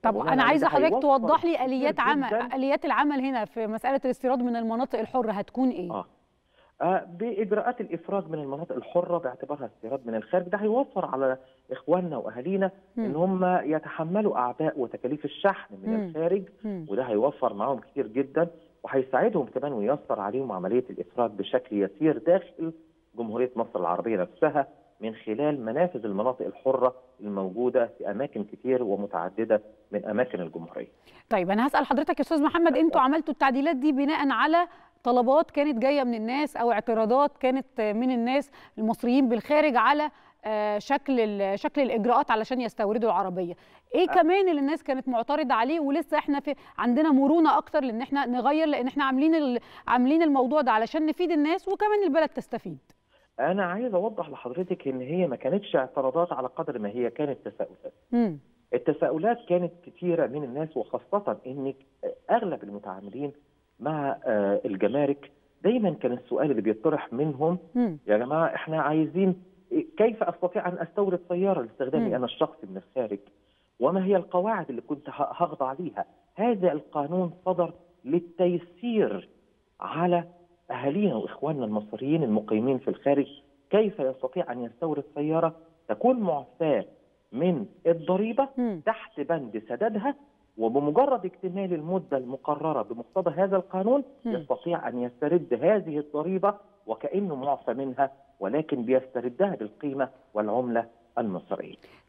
طب وبناء انا عليه عايزه ده حضرتك هيوفر توضح لي كتير اليات عمل جداً. اليات العمل هنا في مساله الاستيراد من المناطق الحره هتكون ايه اه آه، باجراءات الافراج من المناطق الحره باعتبارها استيراد من الخارج ده هيوفر على اخواننا واهالينا مم. ان هم يتحملوا اعباء وتكاليف الشحن من مم. الخارج مم. وده هيوفر معاهم كتير جدا وهيساعدهم كمان وييسر عليهم عمليه الافراج بشكل يسير داخل جمهوريه مصر العربيه نفسها من خلال منافذ المناطق الحره الموجوده في اماكن كتير ومتعدده من اماكن الجمهوريه. طيب انا هسال حضرتك يا استاذ محمد انتوا عملتوا التعديلات دي بناء على طلبات كانت جايه من الناس او اعتراضات كانت من الناس المصريين بالخارج على آه، شكل ال- شكل الاجراءات علشان يستوردوا العربيه ايه كمان اللي الناس كانت معترضه عليه ولسه احنا في عندنا مرونه اكتر لان احنا نغير لان احنا عاملين ال- عاملين الموضوع ده علشان نفيد الناس وكمان البلد تستفيد انا عايز اوضح لحضرتك ان هي ما كانتش اعتراضات على قدر ما هي كانت تساؤلات. امم التساؤلات كانت كثيرة من الناس وخاصة ان اغلب المتعاملين مع آه، الجمارك دايما كان السؤال اللي بيطرح منهم امم يا جماعة احنا عايزين كيف استطيع ان استورد سيارة مم. لاستخدامي انا الشخصي من الخارج وما هي القواعد اللي كنت ه- هخضع ليها هذا القانون صدر للتيسير على اهالينا واخواننا المصريين المقيمين في الخارج كيف يستطيع ان يستورد سيارة تكون معفاة من الضريبة مم. تحت بند سدادها وبمجرد اكتمال المدة المقررة بمقتضى هذا القانون مم. يستطيع أن يسترد هذه الضريبة وكأنه معفى منها ولكن بيستردها بالقيمة والعملة المصرية